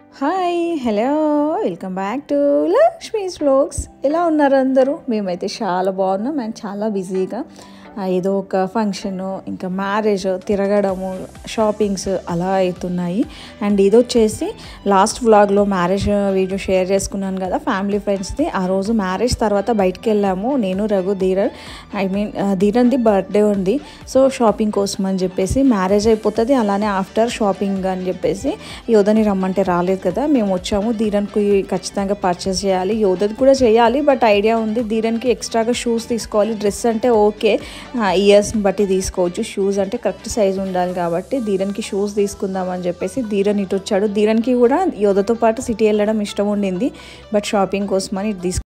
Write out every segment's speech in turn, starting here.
hi hello welcome back to Lakshmi's vlogs ఎలా ఉన్నారు అందరూ మేమైతే చాలా బాగున్నాం అండ్ చాలా బిజీగా ఆ, ఏదో ఒక ఫంక్షన్ ఇంకా మ్యారేజ్ తిరగడము షాపింగ్స్ అలా అవుతున్నాయి అండ్ ఇది వచ్చేసి లాస్ట్ వ్లాగ్లో మ్యారేజ్ వీడియో షేర్ చేసుకున్నాను కదా ఫ్యామిలీ ఫ్రెండ్స్ది ఆ రోజు మ్యారేజ్ తర్వాత బయటికి వెళ్ళాము నేను రఘు ధీరన్ ఐ మీన్ ధీరన్ది బర్త్డే ఉంది సో షాపింగ్ కోసం అని చెప్పేసి మ్యారేజ్ అయిపోతుంది అలానే ఆఫ్టర్ షాపింగ్ అని చెప్పేసి యోధని రమ్మంటే రాలేదు కదా మేము వచ్చాము ధీరన్కి ఖచ్చితంగా పర్చేస్ చేయాలి యోధది కూడా చేయాలి బట్ ఐడియా ఉంది ధీరన్కి ఎక్స్ట్రాగా షూస్ తీసుకోవాలి డ్రెస్ అంటే ఓకే ఇయర్స్ని బట్టి తీసుకోవచ్చు షూస్ అంటే కరెక్ట్ సైజ్ ఉండాలి కాబట్టి ధీరన్కి షూస్ తీసుకుందాం అని చెప్పేసి ధీరన్ ఇటు వచ్చాడు ధీరన్కి కూడా యోధతో పాటు సిటీ వెళ్ళడం ఇష్టం ఉండింది బట్ షాపింగ్ కోసమని ఇటు తీసుకు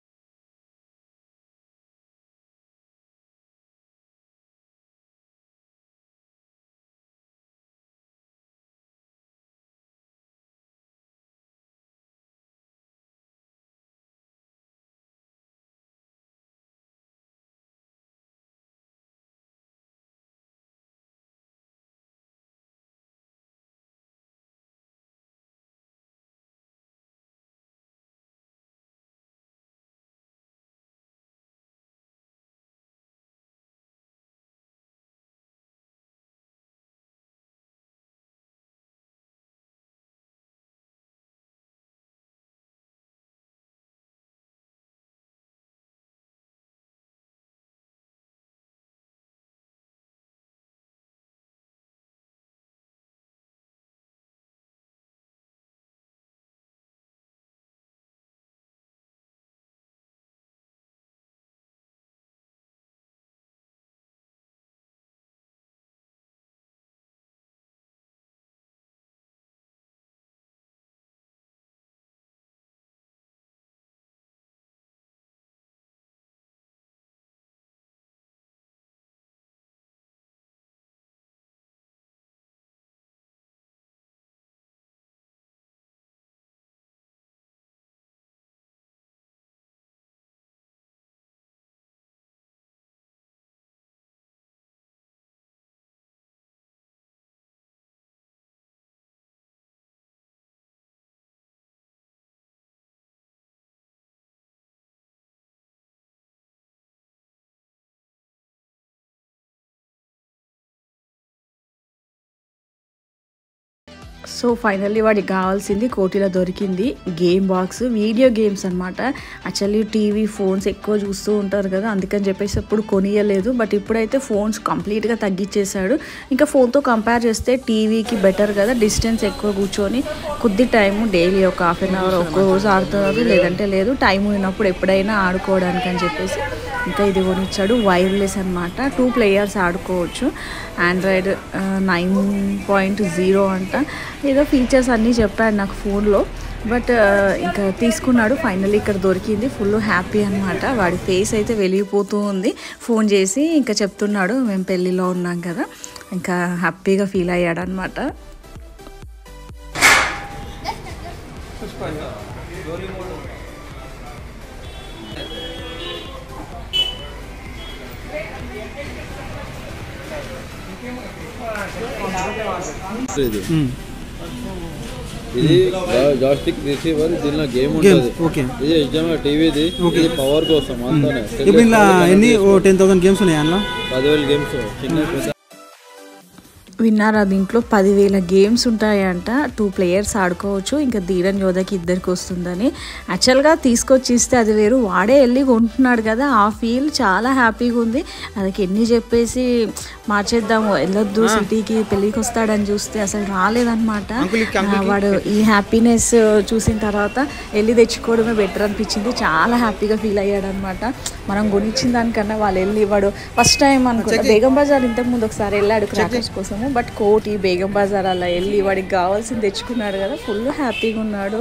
సో ఫైనల్లీ వాడికి కావాల్సింది కోటిలో దొరికింది గేమ్ బాక్స్ వీడియో గేమ్స్ అనమాట యాక్చువల్లీ టీవీ ఫోన్స్ ఎక్కువ చూస్తూ ఉంటారు కదా అందుకని చెప్పేసి ఎప్పుడు కొనియలేదు బట్ ఇప్పుడైతే ఫోన్స్ కంప్లీట్గా తగ్గించేశాడు ఇంకా ఫోన్తో కంపేర్ చేస్తే టీవీకి బెటర్ కదా డిస్టెన్స్ ఎక్కువ కూర్చొని కొద్ది టైము డైలీ ఒక హాఫ్ అన్ అవర్ ఒక్క రోజు ఆడుతున్నారు లేదంటే లేదు టైం ఉన్నప్పుడు ఎప్పుడైనా ఆడుకోవడానికి అని చెప్పేసి ఇంకా ఇది కొనిచ్చాడు వైర్లెస్ అనమాట టూ ప్లేయర్స్ ఆడుకోవచ్చు ఆండ్రాయిడ్ నైన్ పాయింట్ జీరో అంట ఏదో ఫీచర్స్ అన్నీ చెప్పాడు నాకు ఫోన్లో బట్ ఇంకా తీసుకున్నాడు ఫైనల్లీ ఇక్కడ దొరికింది ఫుల్ హ్యాపీ అనమాట వాడి ఫేస్ అయితే వెలిగిపోతూ ఉంది ఫోన్ చేసి ఇంకా చెప్తున్నాడు మేము పెళ్ళిలో ఉన్నాం కదా ఇంకా హ్యాపీగా ఫీల్ అయ్యాడు అనమాట ఇది ఇది జాస్టిక్ రిసీవర్ దీనిలో గేమ్ ఉంటుంది ఓకే ఇది నిజంగా టీవీది ఇది పవర్ కోసం అంతానే ఇప్పుడు ఇలా ఎన్ని ఓ టెన్ థౌసండ్ గేమ్స్ ఉన్నాయి అందులో పదివేల గేమ్స్ చిన్న పెద్ద విన్నారా దీంట్లో పదివేల గేమ్స్ ఉంటాయంట టూ ప్లేయర్స్ ఆడుకోవచ్చు ఇంకా ధీరన్ యోధకి ఇద్దరికి వస్తుందని యాక్చువల్గా తీసుకొచ్చి ఇస్తే అది వేరు వాడే వెళ్ళి కొంటున్నాడు కదా ఆ ఫీల్ చాలా హ్యాపీగా ఉంది ಅದಕ್ಕೆ ఎన్ని చెప్పేసి మార్చేద్దాము వెళ్ళొద్దు సిటీకి పెళ్ళికి వస్తాడని చూస్తే అసలు రాలేదన్నమాట ఆ, వాడు ఈ హ్యాపీనెస్ చూసిన తర్వాత వెళ్ళి తెచ్చుకోవడమే బెటర్ అనిపించింది చాలా హ్యాపీగా ఫీల్ అయ్యాడు అనమాట మనం కొనిచ్చిన దానికన్నా వాళ్ళు వెళ్ళి వాడు ఫస్ట్ టైం అనుకుంటా బేగం బజార్ ఇంతకు ముందు ఒకసారి వెళ్ళాడు క్రాకర్స్ కోసము బట్ కోటి బేగం బజార్ అలా వెళ్ళి వాడికి కావాల్సింది తెచ్చుకున్నాడు కదా ఫుల్ హ్యాపీగా ఉన్నాడు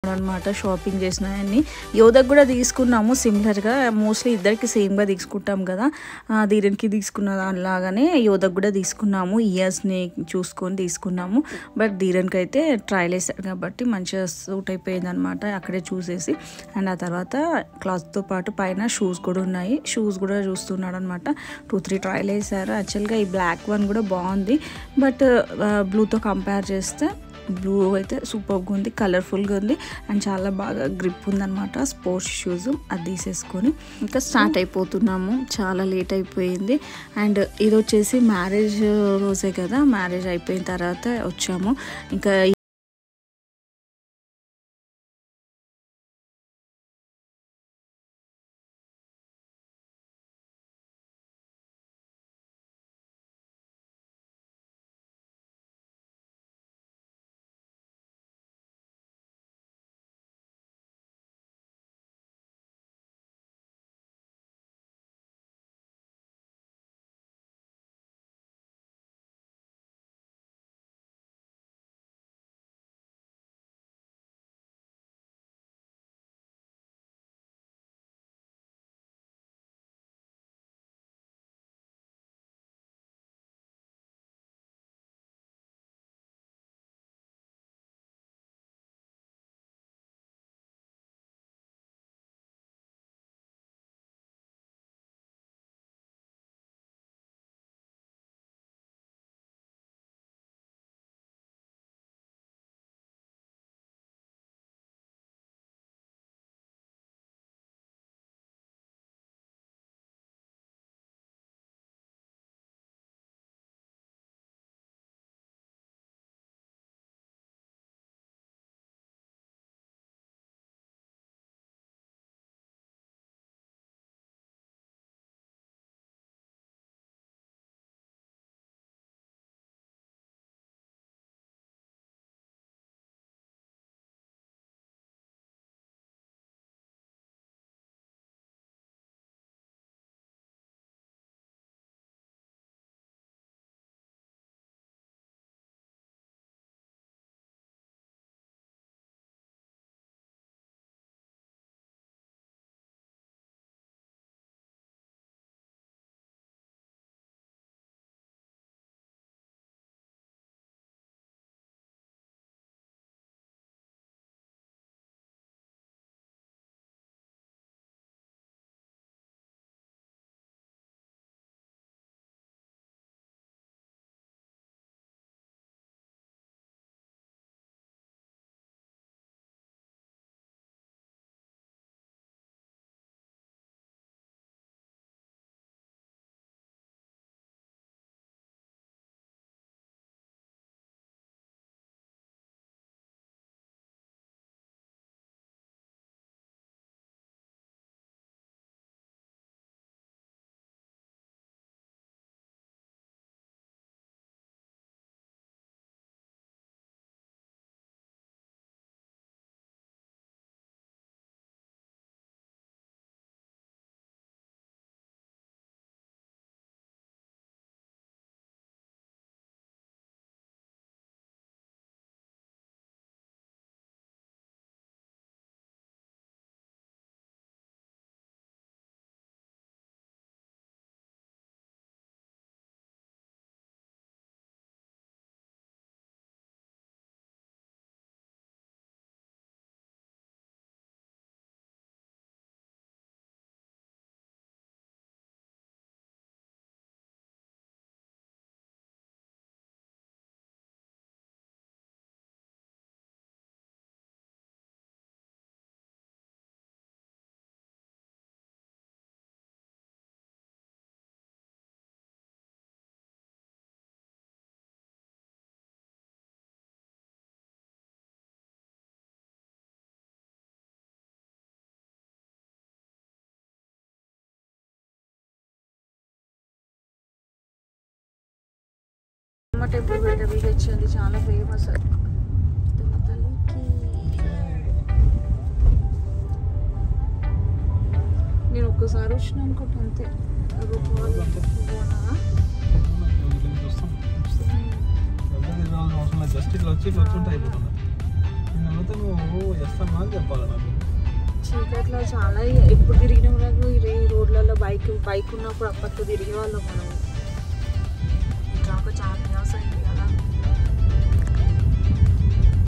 అనమాట షాపింగ్ చేసినాయన్ని యోధకు కూడా తీసుకున్నాము సిమిలర్గా మోస్ట్లీ ఇద్దరికి సేమ్గా తీసుకుంటాం కదా ఆ, ధీరన్కి తీసుకున్న దానిలాగానే యోధకు కూడా తీసుకున్నాము ఇయర్స్ని చూసుకొని తీసుకున్నాము బట్ ధీరన్కి అయితే ట్రయల్ వేసాడు కాబట్టి మంచిగా సూట్ అయిపోయింది అనమాట అక్కడే చూసేసి అండ్ ఆ తర్వాత క్లాత్తో పాటు పైన షూస్ కూడా ఉన్నాయి షూస్ కూడా చూస్తున్నాడు అనమాట టూ త్రీ ట్రయల్ వేసారు యాక్చువల్గా ఈ బ్లాక్ వన్ కూడా బాగుంది బట్ బ్లూతో కంపేర్ చేస్తే బ్లూ అయితే సూపర్గా ఉంది కలర్ఫుల్గా ఉంది అండ్ చాలా బాగా గ్రిప్ ఉందన్నమాట స్పోర్ట్స్ షూస్ అది తీసేసుకొని ఇంకా స్టార్ట్ అయిపోతున్నాము చాలా లేట్ అయిపోయింది అండ్ ఇది వచ్చేసి మ్యారేజ్ రోజే కదా మ్యారేజ్ అయిపోయిన తర్వాత వచ్చాము ఇంకా అమ్మ టెంపుల్ పెట్ట వీడియో వచ్చింది చాలా ఫేమస్ నేను ఒక్కసారి వచ్చిన అనుకుంటా అంతే రూపాయలు జస్ట్ ఇట్లా వచ్చి ఇట్లా వచ్చుంటే అయిపోతుంది నేను అయితే నువ్వు చేస్తాను అని చెప్పాలి నాకు చీకట్లో చాలా ఎప్పుడు తిరిగినాం నాకు ఈ రోడ్లలో బైక్ బైక్ ఉన్నప్పుడు అప్పట్లో తిరిగే వాళ్ళం మనం